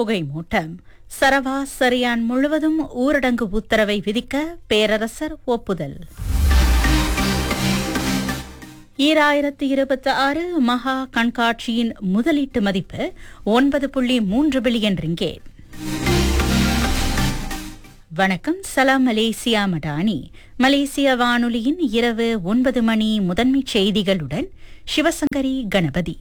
புகைமூட்டம் சரவா சரியான் முழுவதும் ஊரடங்கு உத்தரவை விதிக்க பேரரசர் ஒப்புதல் ஈராயிரத்து இருபத்தி ஆறு மகா கண்காட்சியின் முதலீட்டு மதிப்பு ஒன்பது புள்ளி மூன்று பில்லியன் ரிங்கேட் வணக்கம் சலாம் மலேசியா மடானி மலேசிய வானொலியின் இரவு ஒன்பது மணி முதன்மைச் செய்திகளுடன் சிவசங்கரி கணபதி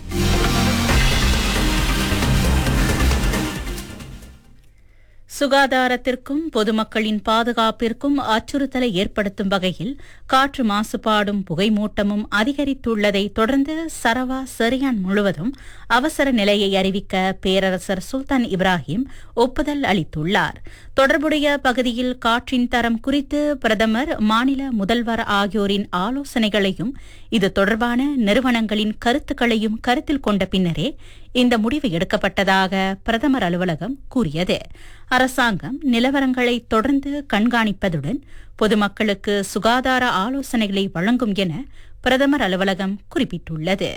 சுகாதாரத்திற்கும் பொதுமக்களின் பாதுகாப்பிற்கும் அச்சுறுத்தலை ஏற்படுத்தும் வகையில் காற்று மாசுபாடும் புகைமூட்டமும் அதிகரித்துள்ளதை தொடர்ந்து சரவா சரியான் முழுவதும் அவசர நிலையை அறிவிக்க பேரரசர் சுல்தான் இப்ராஹிம் ஒப்புதல் அளித்துள்ளார் தொடர்புடைய பகுதியில் காற்றின் தரம் குறித்து பிரதமர் மாநில முதல்வர் ஆகியோரின் ஆலோசனைகளையும் இது தொடர்பான நிறுவனங்களின் கருத்துக்களையும் கருத்தில் கொண்ட பின்னரே இந்த முடிவு எடுக்கப்பட்டதாக பிரதமர் அலுவலகம் கூறியது அரசாங்கம் நிலவரங்களை தொடர்ந்து கண்காணிப்பதுடன் பொதுமக்களுக்கு சுகாதார ஆலோசனைகளை வழங்கும் என பிரதமர் அலுவலகம் குறிப்பிட்டுள்ளது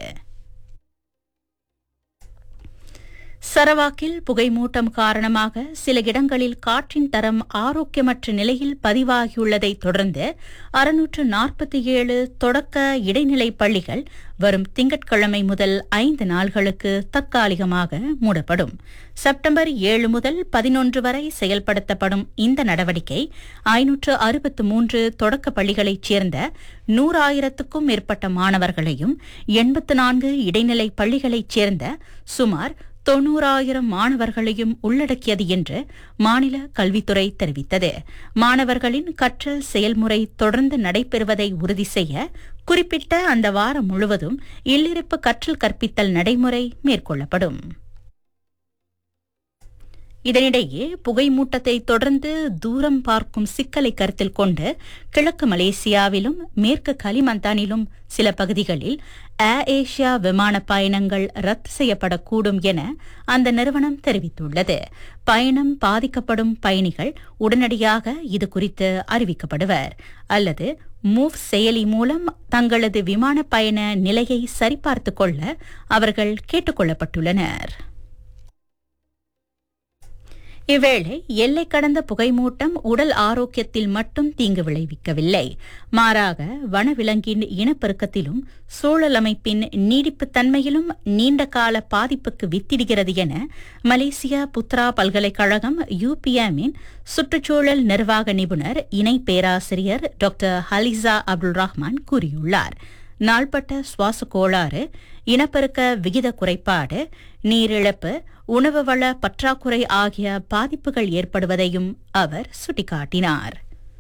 சரவாக்கில் புகைமூட்டம் காரணமாக சில இடங்களில் காற்றின் தரம் ஆரோக்கியமற்ற நிலையில் பதிவாகியுள்ளதை தொடர்ந்து அறுநூற்று நாற்பத்தி ஏழு தொடக்க இடைநிலை பள்ளிகள் வரும் திங்கட்கிழமை முதல் ஐந்து நாள்களுக்கு தற்காலிகமாக மூடப்படும் செப்டம்பர் ஏழு முதல் பதினொன்று வரை செயல்படுத்தப்படும் இந்த நடவடிக்கை ஐநூற்று அறுபத்து மூன்று தொடக்க பள்ளிகளைச் சேர்ந்த நூறாயிரத்துக்கும் மேற்பட்ட மாணவர்களையும் எண்பத்து நான்கு இடைநிலை பள்ளிகளைச் சேர்ந்த சுமார் தொன்னூறாயிரம் மாணவர்களையும் உள்ளடக்கியது என்று மாநில கல்வித்துறை தெரிவித்தது மாணவர்களின் கற்றல் செயல்முறை தொடர்ந்து நடைபெறுவதை உறுதி செய்ய குறிப்பிட்ட அந்த வாரம் முழுவதும் இல்லிருப்பு கற்றல் கற்பித்தல் நடைமுறை மேற்கொள்ளப்படும் இதனிடையே புகைமூட்டத்தை தொடர்ந்து தூரம் பார்க்கும் சிக்கலை கருத்தில் கொண்டு கிழக்கு மலேசியாவிலும் மேற்கு கலிமந்தானிலும் சில பகுதிகளில் ஏர் ஏஷியா விமான பயணங்கள் ரத்து செய்யப்படக்கூடும் என அந்த நிறுவனம் தெரிவித்துள்ளது பயணம் பாதிக்கப்படும் பயணிகள் உடனடியாக இது குறித்து அறிவிக்கப்படுவர் அல்லது மூவ் செயலி மூலம் தங்களது விமான பயண நிலையை சரிபார்த்துக் கொள்ள அவர்கள் கேட்டுக் கொள்ளப்பட்டுள்ளனர் இவ்வேளை எல்லை கடந்த புகைமூட்டம் உடல் ஆரோக்கியத்தில் மட்டும் தீங்கு விளைவிக்கவில்லை மாறாக வனவிலங்கின் இனப்பெருக்கத்திலும் சூழல் அமைப்பின் நீடிப்புத் தன்மையிலும் நீண்ட கால பாதிப்புக்கு வித்திடுகிறது என மலேசியா புத்ரா பல்கலைக்கழகம் யுபிஎம்மின் சுற்றுச்சூழல் நிர்வாக நிபுணர் இணை பேராசிரியர் டாக்டர் ஹலிசா அப்துல் ரஹ்மான் கூறியுள்ளார் நாள்பட்ட சுவாச கோளாறு இனப்பெருக்க விகித குறைபாடு நீரிழப்பு உணவு வள பற்றாக்குறை ஆகிய பாதிப்புகள் ஏற்படுவதையும் அவர் சுட்டிக்காட்டினார்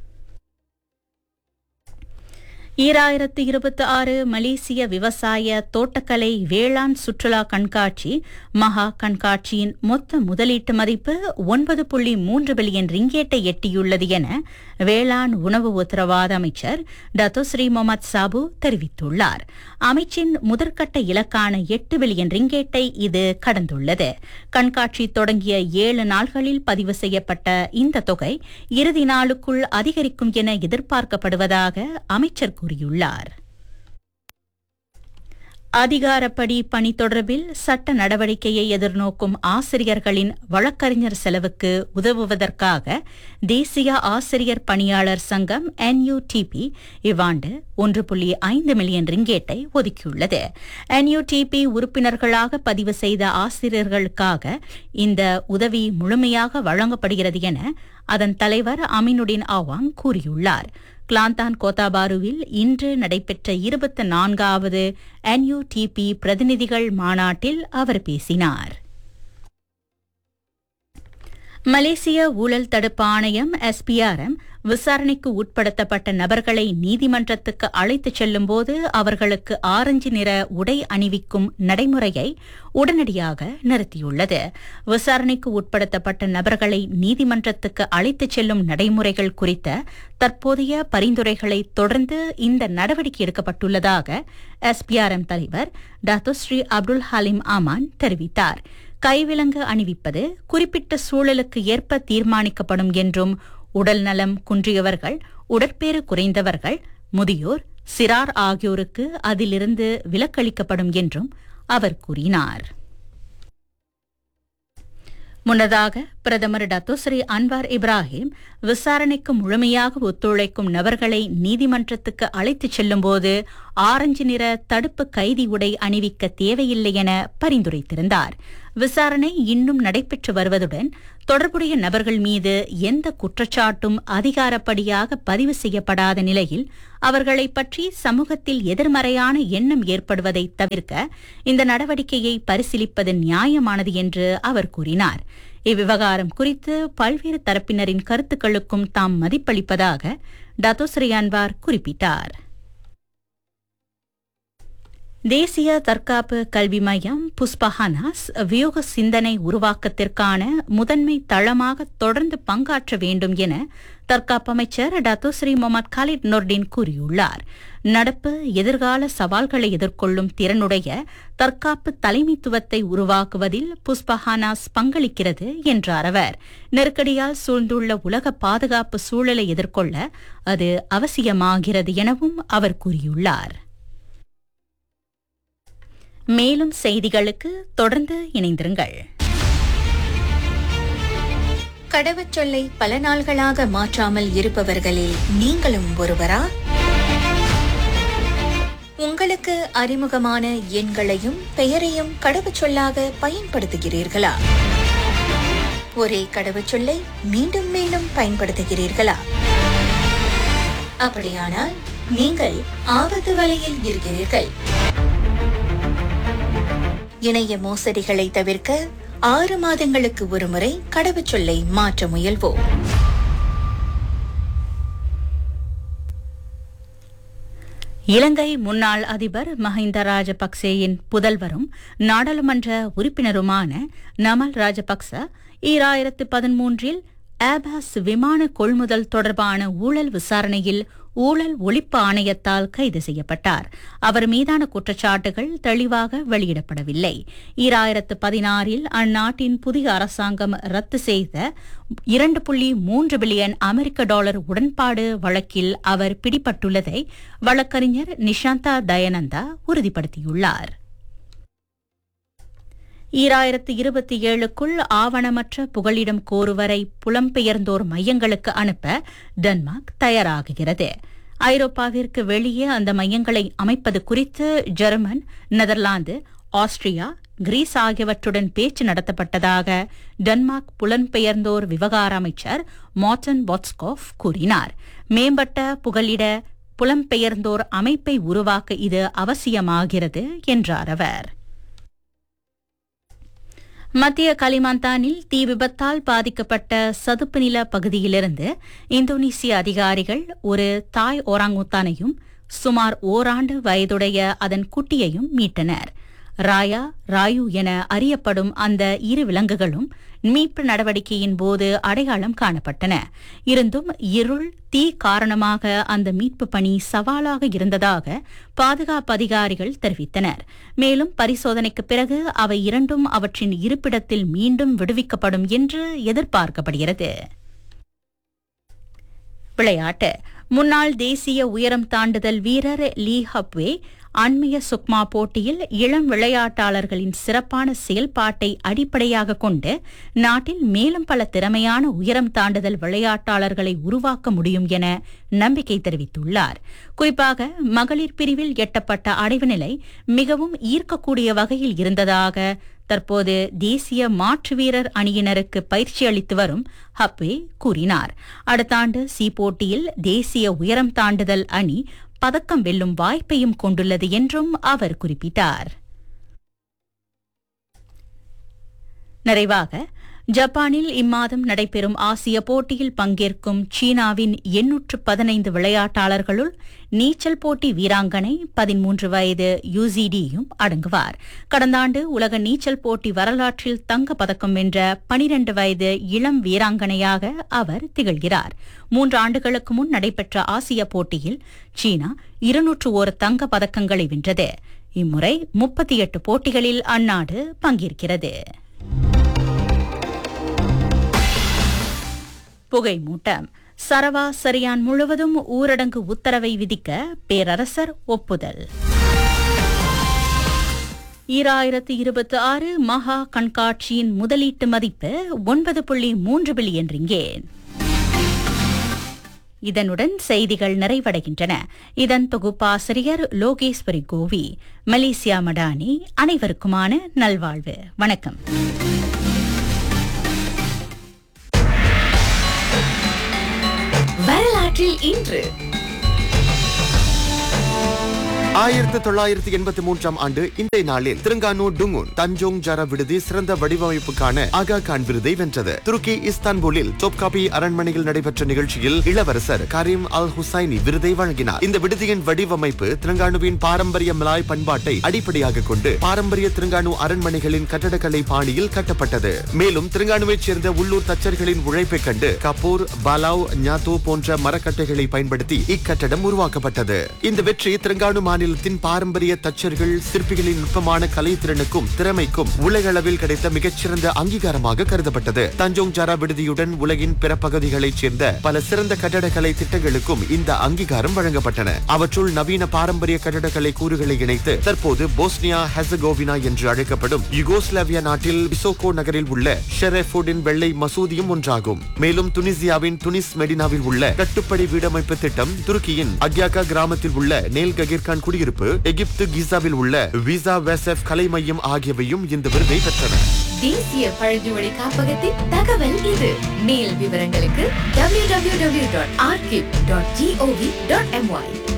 ஈராயிரத்து இருபத்தி ஆறு மலேசிய விவசாய தோட்டக்கலை வேளாண் சுற்றுலா கண்காட்சி மகா கண்காட்சியின் மொத்த முதலீட்டு மதிப்பு ஒன்பது புள்ளி மூன்று பில்லியன் ரிங்கேட்டை எட்டியுள்ளது என வேளாண் உணவு உத்தரவாத அமைச்சர் டத்தோஸ்ரீ முகமது சாபு தெரிவித்துள்ளார் அமைச்சின் முதற்கட்ட இலக்கான எட்டு பில்லியன் ரிங்கேட்டை இது கடந்துள்ளது கண்காட்சி தொடங்கிய ஏழு நாள்களில் பதிவு செய்யப்பட்ட இந்த தொகை இறுதி நாளுக்குள் அதிகரிக்கும் என எதிர்பார்க்கப்படுவதாக அமைச்சர் கூறியுள்ளார் அதிகாரப்படி பணி தொடர்பில் சட்ட நடவடிக்கையை எதிர்நோக்கும் ஆசிரியர்களின் வழக்கறிஞர் செலவுக்கு உதவுவதற்காக தேசிய ஆசிரியர் பணியாளர் சங்கம் என்யூடிபி இவ்வாண்டு ஒன்று புள்ளி ஐந்து மில்லியன் ரிங்கேட்டை ஒதுக்கியுள்ளது என்யூடிபி உறுப்பினர்களாக பதிவு செய்த ஆசிரியர்களுக்காக இந்த உதவி முழுமையாக வழங்கப்படுகிறது என அதன் தலைவர் அமினுடின் ஆவாங் கூறியுள்ளார் கிளாந்தான் கோத்தாபாருவில் இன்று நடைபெற்ற இருபத்தி நான்காவது என்யூடிபி பிரதிநிதிகள் மாநாட்டில் அவர் பேசினார் மலேசிய ஊழல் தடுப்பு ஆணையம் எஸ்பிஆர்எம் விசாரணைக்கு உட்படுத்தப்பட்ட நபர்களை நீதிமன்றத்துக்கு அழைத்துச் செல்லும்போது அவர்களுக்கு ஆரஞ்சு நிற உடை அணிவிக்கும் நடைமுறையை உடனடியாக நிறுத்தியுள்ளது விசாரணைக்கு உட்படுத்தப்பட்ட நபர்களை நீதிமன்றத்துக்கு அழைத்துச் செல்லும் நடைமுறைகள் குறித்த தற்போதைய பரிந்துரைகளை தொடர்ந்து இந்த நடவடிக்கை எடுக்கப்பட்டுள்ளதாக எஸ்பிஆர்எம் தலைவர் doctor Sri Abdul Halim Aman தெரிவித்தார் கைவிலங்கு அணிவிப்பது குறிப்பிட்ட சூழலுக்கு ஏற்ப தீர்மானிக்கப்படும் என்றும் உடல் நலம் குன்றியவர்கள் உடற்பேறு குறைந்தவர்கள் முதியோர் சிறார் ஆகியோருக்கு அதிலிருந்து விலக்களிக்கப்படும் என்றும் அவர் கூறினார் முன்னதாக பிரதமர் டத்தோஸ்ரீ அன்வார் இப்ராஹிம் விசாரணைக்கு முழுமையாக ஒத்துழைக்கும் நபர்களை நீதிமன்றத்துக்கு அழைத்துச் செல்லும்போது ஆரஞ்சு நிற தடுப்பு கைதி உடை அணிவிக்க தேவையில்லை என பரிந்துரைத்திருந்தார் விசாரணை இன்னும் நடைபெற்று வருவதுடன் தொடர்புடைய நபர்கள் மீது எந்த குற்றச்சாட்டும் அதிகாரப்படியாக பதிவு செய்யப்படாத நிலையில் அவர்களை பற்றி சமூகத்தில் எதிர்மறையான எண்ணம் ஏற்படுவதை தவிர்க்க இந்த நடவடிக்கையை பரிசீலிப்பது நியாயமானது என்று அவர் கூறினார் இவ்விவகாரம் குறித்து பல்வேறு தரப்பினரின் கருத்துக்களுக்கும் தாம் மதிப்பளிப்பதாக டத்தோஸ்ரீ அன்வார் குறிப்பிட்டார் தேசிய தற்காப்பு கல்வி மையம் புஷ்பஹானாஸ் வியூக சிந்தனை உருவாக்கத்திற்கான முதன்மை தளமாக தொடர்ந்து பங்காற்ற வேண்டும் என தற்காப்பு அமைச்சர் டத்தோஸ்ரீ முகமது காலித் நொர்டின் கூறியுள்ளார் நடப்பு எதிர்கால சவால்களை எதிர்கொள்ளும் திறனுடைய தற்காப்பு தலைமைத்துவத்தை உருவாக்குவதில் புஷ்பஹானாஸ் பங்களிக்கிறது என்றார் அவர் நெருக்கடியால் சூழ்ந்துள்ள உலக பாதுகாப்பு சூழலை எதிர்கொள்ள அது அவசியமாகிறது எனவும் அவர் கூறியுள்ளார் மேலும் செய்திகளுக்கு தொடர்ந்து இணைந்திருங்கள் கடவுச்சொல்லை பல நாள்களாக மாற்றாமல் இருப்பவர்களில் நீங்களும் ஒருவரா உங்களுக்கு அறிமுகமான எண்களையும் பெயரையும் கடவுச்சொல்லாக பயன்படுத்துகிறீர்களா ஒரே கடவுச்சொல்லை மீண்டும் மீண்டும் பயன்படுத்துகிறீர்களா அப்படியானால் நீங்கள் ஆபத்து வலையில் இருக்கிறீர்கள் இணைய மோசடிகளை தவிர்க்க ஆறு மாதங்களுக்கு ஒருமுறை கடவுச்சொல்லை மாற்ற முயல்வோம் இலங்கை முன்னாள் அதிபர் மஹிந்த ராஜபக்சேயின் புதல்வரும் நாடாளுமன்ற உறுப்பினருமான நமல் ராஜபக்ச ஈராயிரத்து பதிமூன்றில் ஏபாஸ் விமான கொள்முதல் தொடர்பான ஊழல் விசாரணையில் ஊழல் ஒழிப்பு ஆணையத்தால் கைது செய்யப்பட்டார் அவர் மீதான குற்றச்சாட்டுகள் தெளிவாக வெளியிடப்படவில்லை ஈராயிரத்து பதினாறில் அந்நாட்டின் புதிய அரசாங்கம் ரத்து செய்த இரண்டு புள்ளி மூன்று பில்லியன் அமெரிக்க டாலர் உடன்பாடு வழக்கில் அவர் பிடிபட்டுள்ளதை வழக்கறிஞர் நிஷாந்தா தயானந்தா உறுதிப்படுத்தியுள்ளார் ஈராயிரத்து இருபத்தி ஏழுக்குள் ஆவணமற்ற புகலிடம் கோருவரை புலம்பெயர்ந்தோர் மையங்களுக்கு அனுப்ப டென்மார்க் தயாராகுகிறது ஐரோப்பாவிற்கு வெளியே அந்த மையங்களை அமைப்பது குறித்து ஜெர்மன் நெதர்லாந்து ஆஸ்திரியா கிரீஸ் ஆகியவற்றுடன் பேச்சு நடத்தப்பட்டதாக டென்மார்க் புலம்பெயர்ந்தோர் விவகார அமைச்சர் மார்டன் பாட்ஸ்கோஃப் கூறினார் மேம்பட்ட புகலிட புலம்பெயர்ந்தோர் அமைப்பை உருவாக்க இது அவசியமாகிறது என்றார் அவர் மத்திய கலிமாந்தானில் தீ விபத்தால் பாதிக்கப்பட்ட சதுப்பு நில பகுதியிலிருந்து இந்தோனேசிய அதிகாரிகள் ஒரு தாய் ஓராங்குத்தானையும் சுமார் ஓராண்டு வயதுடைய அதன் குட்டியையும் மீட்டனர் ராயா ராயு என அறியப்படும் அந்த இரு விலங்குகளும் மீட்பு நடவடிக்கையின் போது அடையாளம் காணப்பட்டன இருந்தும் இருள் தீ காரணமாக அந்த மீட்பு பணி சவாலாக இருந்ததாக பாதுகாப்பு அதிகாரிகள் தெரிவித்தனர் மேலும் பரிசோதனைக்கு பிறகு அவை இரண்டும் அவற்றின் இருப்பிடத்தில் மீண்டும் விடுவிக்கப்படும் என்று எதிர்பார்க்கப்படுகிறது விளையாட்டு முன்னாள் தேசிய உயரம் தாண்டுதல் வீரர் லீ ஹப்வே அண்மைய சுக்மா போட்டியில் இளம் விளையாட்டாளர்களின் சிறப்பான செயல்பாட்டை அடிப்படையாக கொண்டு நாட்டில் மேலும் பல திறமையான உயரம் தாண்டுதல் விளையாட்டாளர்களை உருவாக்க முடியும் என நம்பிக்கை தெரிவித்துள்ளார் குறிப்பாக மகளிர் பிரிவில் எட்டப்பட்ட அடைவு நிலை மிகவும் ஈர்க்கக்கூடிய வகையில் இருந்ததாக தற்போது தேசிய மாற்று வீரர் அணியினருக்கு பயிற்சி அளித்து வரும் ஹப்வே கூறினார் அடுத்த ஆண்டு சி போட்டியில் தேசிய உயரம் தாண்டுதல் அணி பதக்கம் வெல்லும் வாய்ப்பையும் கொண்டுள்ளது என்றும் அவர் குறிப்பிட்டார் நிறைவாக ஜப்பானில் இம்மாதம் நடைபெறும் ஆசிய போட்டியில் பங்கேற்கும் சீனாவின் எண்ணூற்று பதினைந்து விளையாட்டாளர்களுள் நீச்சல் போட்டி வீராங்கனை பதிமூன்று வயது யூசிடியும் அடங்குவார் கடந்த ஆண்டு உலக நீச்சல் போட்டி வரலாற்றில் தங்க பதக்கம் வென்ற பனிரண்டு வயது இளம் வீராங்கனையாக அவர் திகழ்கிறார் மூன்று ஆண்டுகளுக்கு முன் நடைபெற்ற ஆசிய போட்டியில் சீனா இருநூற்று ஒரு தங்க பதக்கங்களை வென்றது இம்முறை முப்பத்தி எட்டு போட்டிகளில் அந்நாடு பங்கேற்கிறது புகை மூட்டம் சரவா சரியான் முழுவதும் ஊரடங்கு உத்தரவை விதிக்க பேரரசர் ஒப்புதல் ஈராயிரத்து இருபத்தி ஆறு மகா கண்காட்சியின் முதலீட்டு மதிப்பு ஒன்பது புள்ளி மூன்று பில்லியன் ரிங்கேன் இதனுடன் செய்திகள் நிறைவடைகின்றன இதன் தொகுப்பாசிரியர் லோகேஸ்வரி கோவி மலேசியா மடானி அனைவருக்குமான நல்வாழ்வு வணக்கம் வரலாற்றில் இன்று ஆயிரத்தி தொள்ளாயிரத்தி எண்பத்தி மூன்றாம் ஆண்டு இன்றைய நாளில் திருங்கானு டுங்குன் தஞ்சோங் ஜர விடுதி சிறந்த வடிவமைப்புக்கான ஆகா கான் விருதை வென்றது துருக்கி இஸ்தான்புலில் டோப்காபி அரண்மனையில் நடைபெற்ற நிகழ்ச்சியில் இளவரசர் கரீம் அல் ஹுசைனி விருதை வழங்கினார் இந்த விடுதியின் வடிவமைப்பு திருங்கானுவின் பாரம்பரிய மலாய் பண்பாட்டை அடிப்படையாக கொண்டு பாரம்பரிய திருங்கானு அரண்மனைகளின் கட்டடக்கலை பாணியில் கட்டப்பட்டது மேலும் திருங்கானுவைச் சேர்ந்த உள்ளூர் தச்சர்களின் உழைப்பைக் கண்டு கபூர் பலாவ் ஞாத்தோ போன்ற மரக்கட்டைகளை பயன்படுத்தி இக்கட்டடம் உருவாக்கப்பட்டது இந்த வெற்றி திருங்கானு மாநிலத்தின் பாரம்பரிய தச்சர்கள் சிற்பிகளின் நுட்பமான கலைத்திறனுக்கும் திறமைக்கும் உலக அளவில் கிடைத்த மிகச்சிறந்த அங்கீகாரமாக கருதப்பட்டது தஞ்சோங் ஜாரா விடுதியுடன் உலகின் பிற பகுதிகளைச் சேர்ந்த பல சிறந்த கட்டடக்கலை திட்டங்களுக்கும் இந்த அங்கீகாரம் வழங்கப்பட்டன அவற்றுள் நவீன பாரம்பரிய கட்டடக்கலை கூறுகளை இணைத்து தற்போது போஸ்னியா ஹெசகோவினா என்று அழைக்கப்படும் யுகோஸ்லாவியா நாட்டில் பிசோகோ நகரில் உள்ள ஷெரேஃபோர்டின் வெள்ளை மசூதியும் ஒன்றாகும் மேலும் துனிசியாவின் துனிஸ் மெடினாவில் உள்ள கட்டுப்படி வீடமைப்பு திட்டம் துருக்கியின் அக்யாகா கிராமத்தில் உள்ள நேல் ககிர்கான் குடியிருப்பு எகிப்து கிசாவில் உள்ள விசா வெசப் கலை மையம் ஆகியவையும் இந்த விருதை பெற்றன தேசிய பழங்குடி காப்பகத்தின் தகவல் இது மேல் விவரங்களுக்கு www.archive.gov.my